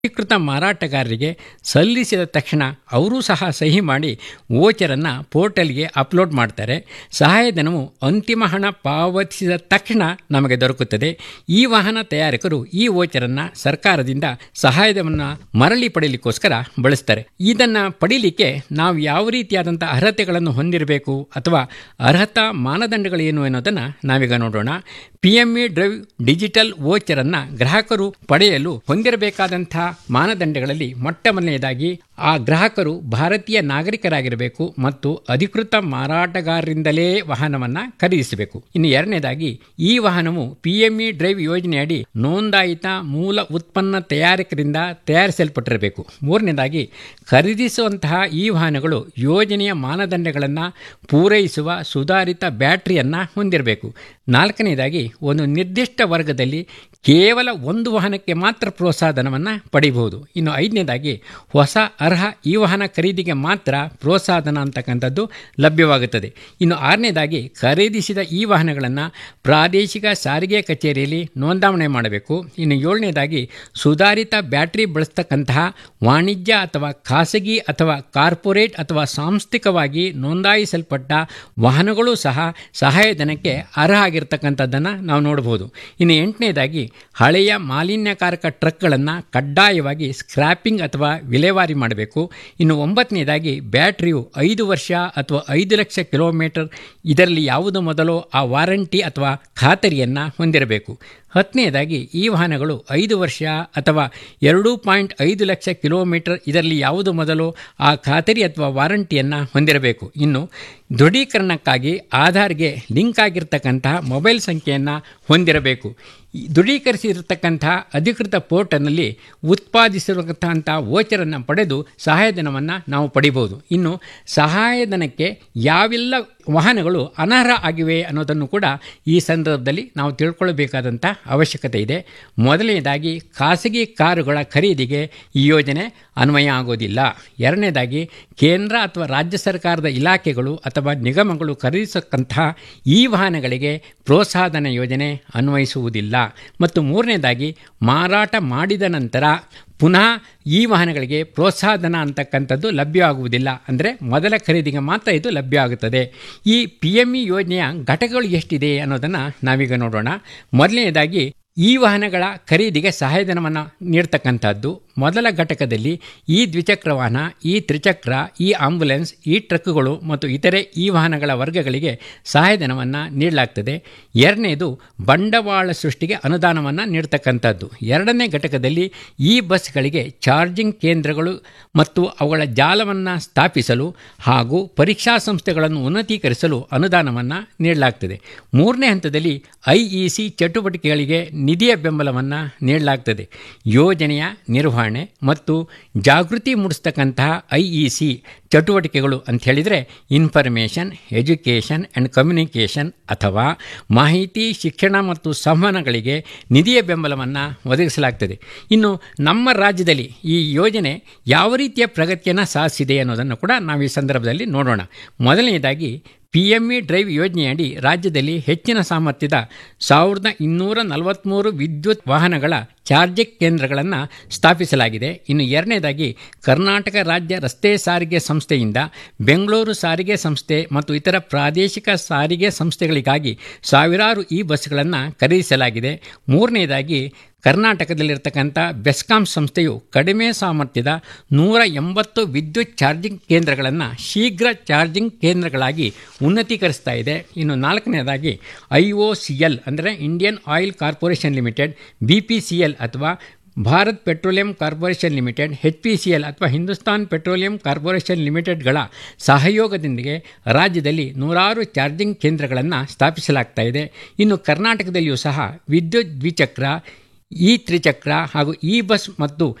ಅಧಿಕೃತ ಮಾರಾಟಗಾರರಿಗೆ ಸಲ್ಲಿಸಿದ ತಕ್ಷಣ ಅವರೂ ಸಹ ಸಹಿ ಮಾಡಿ ವೋಚರನ್ನು ಪೋರ್ಟಲ್ಗೆ ಅಪ್ಲೋಡ್ ಮಾಡ್ತಾರೆ ಸಹಾಯಧನವು ಅಂತಿಮ ಹಣ ಪಾವತಿಸಿದ ತಕ್ಷಣ ನಮಗೆ ದೊರಕುತ್ತದೆ ಈ ವಾಹನ ತಯಾರಕರು ಈ ವೋಚರನ್ನು ಸರ್ಕಾರದಿಂದ ಸಹಾಯಧನವನ್ನು ಮರಳಿ ಪಡೆಯಲಿಕ್ಕೋಸ್ಕರ ಬಳಸ್ತಾರೆ ಇದನ್ನು ಪಡೀಲಿಕ್ಕೆ ನಾವು ಯಾವ ರೀತಿಯಾದಂಥ ಅರ್ಹತೆಗಳನ್ನು ಹೊಂದಿರಬೇಕು ಅಥವಾ ಅರ್ಹತಾ ಮಾನದಂಡಗಳೇನು ಅನ್ನೋದನ್ನು ನಾವೀಗ ನೋಡೋಣ P M E drive digital ವೋಚರನ್ನು ಗ್ರಾಹಕರು ಪಡೆಯಲು ಹೊಂದಿರಬೇಕಾದಂಥ ಮಾನದಂಡಗಳಲ್ಲಿ ಮೊಟ್ಟ ಮೊದಲನೆಯದಾಗಿ ಆ ಗ್ರಾಹಕರು ಭಾರತೀಯ ನಾಗರಿಕರಾಗಿರಬೇಕು ಮತ್ತು ಅಧಿಕೃತ ಮಾರಾಟಗಾರರಿಂದಲೇ ವಾಹನವನ್ನು ಖರೀದಿಸಬೇಕು ಇನ್ನು ಎರಡನೇದಾಗಿ ಈ ವಾಹನವು ಪಿ ಎಂ ಇ ಡ್ರೈವ್ ಯೋಜನೆಯಡಿ ನೋಂದಾಯಿತ ಮೂಲ ಉತ್ಪನ್ನ ತಯಾರಕರಿಂದ ತಯಾರಿಸಲ್ಪಟ್ಟಿರಬೇಕು ಮೂರನೇದಾಗಿ ಖರೀದಿಸುವಂತಹ ಈ ವಾಹನಗಳು ಯೋಜನೆಯ ಮಾನದಂಡಗಳನ್ನು ಪೂರೈಸುವ ಸುಧಾರಿತ ಬ್ಯಾಟರಿಯನ್ನು ಹೊಂದಿರಬೇಕು ನಾಲ್ಕನೇದಾಗಿ ಒಂದು ನಿರ್ದಿಷ್ಟ ವರ್ಗದಲ್ಲಿ ಕೇವಲ ಒಂದು ವಾಹನಕ್ಕೆ ಮಾತ್ರ ಪ್ರೋತ್ಸಾಹಧನವನ್ನು ಪಡೆಯಬಹುದು ಇನ್ನು ಐದನೇದಾಗಿ ಹೊಸ ಅರ್ಹ ಈ ವಾಹನ ಖರೀದಿಗೆ ಮಾತ್ರ ಪ್ರೋತ್ಸಾಹಧನ ಅಂತಕ್ಕಂಥದ್ದು ಲಭ್ಯವಾಗುತ್ತದೆ ಇನ್ನು ಆರನೇದಾಗಿ ಖರೀದಿಸಿದ ಈ ವಾಹನಗಳನ್ನು ಪ್ರಾದೇಶಿಕ ಸಾರಿಗೆ ಕಚೇರಿಯಲ್ಲಿ ನೋಂದಾವಣೆ ಮಾಡಬೇಕು ಇನ್ನು ಏಳನೇದಾಗಿ ಸುಧಾರಿತ ಬ್ಯಾಟರಿ ಬಳಸ್ತಕ್ಕಂತಹ ವಾಣಿಜ್ಯ ಅಥವಾ ಖಾಸಗಿ ಅಥವಾ ಕಾರ್ಪೊರೇಟ್ ಅಥವಾ ಸಾಂಸ್ಥಿಕವಾಗಿ ನೋಂದಾಯಿಸಲ್ಪಟ್ಟ ವಾಹನಗಳು ಸಹ ಸಹಾಯಧನಕ್ಕೆ ಅರ್ಹ ಆಗಿರ್ತಕ್ಕಂಥದ್ದನ್ನು ನಾವು ನೋಡಬಹುದು ಇನ್ನು ಎಂಟನೇದಾಗಿ ಹಳೆಯ ಮಾಲಿನ್ಯಕಾರಕ ಟ್ರಕ್ಗಳನ್ನು ಕಡ್ಡಾಯವಾಗಿ ಸ್ಕ್ರ್ಯಾಪಿಂಗ್ ಅಥವಾ ವಿಲೇವಾರಿ ಮಾಡಬೇಕು ಇನ್ನು ಒಂಬತ್ತನೇದಾಗಿ ಬ್ಯಾಟ್ರಿಯು ಐದು ವರ್ಷ ಅಥವಾ ಐದು ಲಕ್ಷ ಕಿಲೋಮೀಟರ್ ಇದರಲ್ಲಿ ಯಾವುದು ಮೊದಲೋ ಆ ವಾರಂಟಿ ಅಥವಾ ಖಾತರಿಯನ್ನು ಹೊಂದಿರಬೇಕು ಹತ್ತನೆಯದಾಗಿ ಈ ವಾಹನಗಳು ಐದು ವರ್ಷ ಅಥವಾ ಎರಡು ಪಾಯಿಂಟ್ ಐದು ಲಕ್ಷ ಕಿಲೋಮೀಟರ್ ಇದರಲ್ಲಿ ಯಾವುದು ಮೊದಲು ಆ ಖಾತರಿ ಅಥವಾ ವಾರಂಟಿಯನ್ನು ಹೊಂದಿರಬೇಕು ಇನ್ನು ದೃಢೀಕರಣಕ್ಕಾಗಿ ಆಧಾರ್ಗೆ ಲಿಂಕ್ ಆಗಿರ್ತಕ್ಕಂತಹ ಮೊಬೈಲ್ ಸಂಖ್ಯೆಯನ್ನು ಹೊಂದಿರಬೇಕು ಈ ದೃಢೀಕರಿಸಿರತಕ್ಕಂತಹ ಅಧಿಕೃತ ಪೋರ್ಟಲ್ನಲ್ಲಿ ಉತ್ಪಾದಿಸಿರುವಂತಹ ವೋಚರನ್ನು ಪಡೆದು ಸಹಾಯಧನವನ್ನು ನಾವು ಪಡಿಬೋದು ಇನ್ನು ಸಹಾಯಧನಕ್ಕೆ ಯಾವೆಲ್ಲ ವಾಹನಗಳು ಅನರ್ಹ ಆಗಿವೆ ಅನ್ನೋದನ್ನು ಕೂಡ ಈ ಸಂದರ್ಭದಲ್ಲಿ ನಾವು ತಿಳ್ಕೊಳ್ಬೇಕಾದಂಥ ಅವಶ್ಯಕತೆ ಇದೆ ಮೊದಲನೇದಾಗಿ ಖಾಸಗಿ ಕಾರುಗಳ ಖರೀದಿಗೆ ಈ ಯೋಜನೆ ಅನ್ವಯ ಆಗೋದಿಲ್ಲ ಎರಡನೇದಾಗಿ ಕೇಂದ್ರ ಅಥವಾ ರಾಜ್ಯ ಸರ್ಕಾರದ ಇಲಾಖೆಗಳು ಅಥವಾ ನಿಗಮಗಳು ಖರೀದಿಸಕ್ಕಂತಹ ಈ ವಾಹನಗಳಿಗೆ ಪ್ರೋತ್ಸಾಹಧನ ಯೋಜನೆ ಅನ್ವಯಿಸುವುದಿಲ್ಲ ಮತ್ತು ಮೂರನೇದಾಗಿ ಮಾರಾಟ ಮಾಡಿದ ನಂತರ ಪುನಃ ಈ ವಾಹನಗಳಿಗೆ ಪ್ರೋತ್ಸಾಹಧನ ಅಂತಕ್ಕಂಥದ್ದು ಲಭ್ಯವಾಗುವುದಿಲ್ಲ ಅಂದರೆ ಮೊದಲ ಖರೀದಿಗೆ ಮಾತ್ರ ಇದು ಲಭ್ಯ ಆಗುತ್ತದೆ ಈ ಪಿ ಎಮ್ ಇ ಯೋಜನೆಯ ಘಟಕಗಳು ಎಷ್ಟಿದೆ ಅನ್ನೋದನ್ನು ನಾವೀಗ ನೋಡೋಣ ಮೊದಲನೇದಾಗಿ ಈ ವಾಹನಗಳ ಖರೀದಿಗೆ ಸಹಾಯಧನವನ್ನು ನೀಡ್ತಕ್ಕಂಥದ್ದು ಮೊದಲ ಘಟಕದಲ್ಲಿ ಈ ದ್ವಿಚಕ್ರ ವಾಹನ ಈ ತ್ರಿಚಕ್ರ ಈ ಆಂಬುಲೆನ್ಸ್ ಈ ಟ್ರಕ್ಗಳು ಮತ್ತು ಇತರೆ ಈ ವಾಹನಗಳ ವರ್ಗಗಳಿಗೆ ಸಹಾಯಧನವನ್ನು ನೀಡಲಾಗ್ತದೆ ಎರಡನೇದು ಬಂಡವಾಳ ಸೃಷ್ಟಿಗೆ ಅನುದಾನವನ್ನು ನೀಡ್ತಕ್ಕಂಥದ್ದು ಎರಡನೇ ಘಟಕದಲ್ಲಿ ಈ ಬಸ್ಗಳಿಗೆ ಚಾರ್ಜಿಂಗ್ ಕೇಂದ್ರಗಳು ಮತ್ತು ಅವುಗಳ ಜಾಲವನ್ನು ಸ್ಥಾಪಿಸಲು ಹಾಗೂ ಪರೀಕ್ಷಾ ಸಂಸ್ಥೆಗಳನ್ನು ಉನ್ನತೀಕರಿಸಲು ಅನುದಾನವನ್ನು ನೀಡಲಾಗ್ತದೆ ಮೂರನೇ ಹಂತದಲ್ಲಿ ಐ ಇ ಸಿ ಚಟುವಟಿಕೆಗಳಿಗೆ ನಿಧಿಯ ಬೆಂಬಲವನ್ನು ನೀಡಲಾಗ್ತದೆ ಯೋಜನೆಯ ನಿರ್ವಹಣೆ ಮತ್ತು ಜಾಗೃತಿ ಮೂಡಿಸ್ತಕ್ಕಂತಹ ಐ ಇ ಸಿ ಚಟುವಟಿಕೆಗಳು ಅಂತ ಹೇಳಿದರೆ ಇನ್ಫಾರ್ಮೇಷನ್ ಎಜುಕೇಷನ್ ಆ್ಯಂಡ್ ಕಮ್ಯುನಿಕೇಷನ್ ಅಥವಾ ಮಾಹಿತಿ ಶಿಕ್ಷಣ ಮತ್ತು ಸಂವಹನಗಳಿಗೆ ನಿಧಿಯ ಬೆಂಬಲವನ್ನು ಒದಗಿಸಲಾಗ್ತದೆ ಇನ್ನು ನಮ್ಮ ರಾಜ್ಯದಲ್ಲಿ ಈ ಯೋಜನೆ ಯಾವ ರೀತಿಯ ಪ್ರಗತಿಯನ್ನು ಸಾಧಿಸಿದೆ ಅನ್ನೋದನ್ನು ಕೂಡ ನಾವು ಈ ಸಂದರ್ಭದಲ್ಲಿ ನೋಡೋಣ ಮೊದಲನೇದಾಗಿ ಪಿ ಎಮ್ ಇ ಡ್ರೈವ್ ಯೋಜನೆಯಡಿ ರಾಜ್ಯದಲ್ಲಿ ಹೆಚ್ಚಿನ ಸಾಮರ್ಥ್ಯದ ಸಾವಿರದ ಇನ್ನೂರ ನಲವತ್ತ್ಮೂರು ವಿದ್ಯುತ್ ವಾಹನಗಳ ಚಾರ್ಜಿಂಗ್ ಕೇಂದ್ರಗಳನ್ನು ಸ್ಥಾಪಿಸಲಾಗಿದೆ ಇನ್ನು ಎರಡನೇದಾಗಿ ಕರ್ನಾಟಕ ರಾಜ್ಯ ರಸ್ತೆ ಸಾರಿಗೆ ಸಂಸ್ಥೆಯಿಂದ ಬೆಂಗಳೂರು ಸಾರಿಗೆ ಸಂಸ್ಥೆ ಮತ್ತು ಇತರ ಪ್ರಾದೇಶಿಕ ಸಾರಿಗೆ ಸಂಸ್ಥೆಗಳಿಗಾಗಿ ಸಾವಿರಾರು ಈ ಬಸ್ಗಳನ್ನು ಖರೀದಿಸಲಾಗಿದೆ ಮೂರನೇದಾಗಿ ಕರ್ನಾಟಕದಲ್ಲಿರ್ತಕ್ಕಂಥ ಬೆಸ್ಕಾಂ ಸಂಸ್ಥೆಯು ಕಡಿಮೆ ಸಾಮರ್ಥ್ಯದ ನೂರ ಎಂಬತ್ತು ವಿದ್ಯುತ್ ಚಾರ್ಜಿಂಗ್ ಕೇಂದ್ರಗಳನ್ನು ಶೀಘ್ರ ಚಾರ್ಜಿಂಗ್ ಕೇಂದ್ರಗಳಾಗಿ ಉನ್ನತೀಕರಿಸ್ತಾ ಇದೆ ಇನ್ನು ನಾಲ್ಕನೇದಾಗಿ ಐ ಒ ಸಿ ಎಲ್ ಅಂದರೆ Indian oil corporation limited B P C L ಅಥವಾ Bharat petroleum corporation limited H P C L ಅಥವಾ ಹಿಂದೂಸ್ತಾನ್ ಪೆಟ್ರೋಲಿಯಂ ಕಾರ್ಪೊರೇಷನ್ ಲಿಮಿಟೆಡ್ಗಳ ಸಹಯೋಗದೊಂದಿಗೆ ರಾಜ್ಯದಲ್ಲಿ ನೂರಾರು ಚಾರ್ಜಿಂಗ್ ಕೇಂದ್ರಗಳನ್ನು ಸ್ಥಾಪಿಸಲಾಗ್ತಾ ಇದೆ ಇನ್ನು ಕರ್ನಾಟಕದಲ್ಲಿಯೂ ಸಹ ವಿದ್ಯುತ್ ದ್ವಿಚಕ್ರ ಈ ತ್ರಿಚಕ್ರ ಹಾಗೂ ಈ ಬಸ್ ಮತ್ತು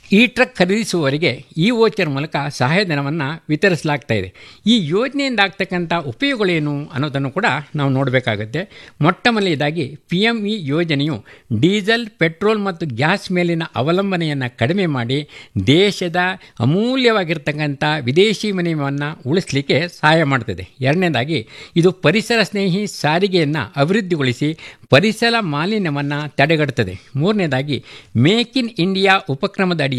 ಈ ಟ್ರಕ್ ಖರೀದಿಸುವವರಿಗೆ ಈ ವೋಚರ್ ಮೂಲಕ ಸಹಾಯಧನವನ್ನು ವಿತರಿಸಲಾಗ್ತಾ ಇದೆ ಈ ಯೋಜನೆಯಿಂದ ಆಗ್ತಕ್ಕಂಥ ಉಪಯೋಗಗಳೇನು ಅನ್ನೋದನ್ನು ಕೂಡ ನಾವು ನೋಡಬೇಕಾಗುತ್ತೆ ಮೊಟ್ಟ ಮೊದಲನೇದಾಗಿ ಪಿ ಎಮ್ ಇ ಯೋಜನೆಯು ಡೀಸೆಲ್ ಪೆಟ್ರೋಲ್ ಮತ್ತು ಗ್ಯಾಸ್ ಮೇಲಿನ ಅವಲಂಬನೆಯನ್ನು ಕಡಿಮೆ ಮಾಡಿ ದೇಶದ ಅಮೂಲ್ಯವಾಗಿರ್ತಕ್ಕಂಥ ವಿದೇಶಿ ವಿನಿಮಯವನ್ನು ಉಳಿಸಲಿಕ್ಕೆ ಸಹಾಯ ಮಾಡ್ತದೆ ಎರಡನೇದಾಗಿ ಇದು ಪರಿಸರ ಸ್ನೇಹಿ ಸಾರಿಗೆಯನ್ನು ಅಭಿವೃದ್ಧಿಗೊಳಿಸಿ ಪರಿಸರ ಮಾಲಿನ್ಯವನ್ನು ತಡೆಗಟ್ಟುತ್ತದೆ ಮೂರನೇದಾಗಿ ಮೇಕ್ ಇನ್ ಇಂಡಿಯಾ ಉಪಕ್ರಮದ ಅಡಿ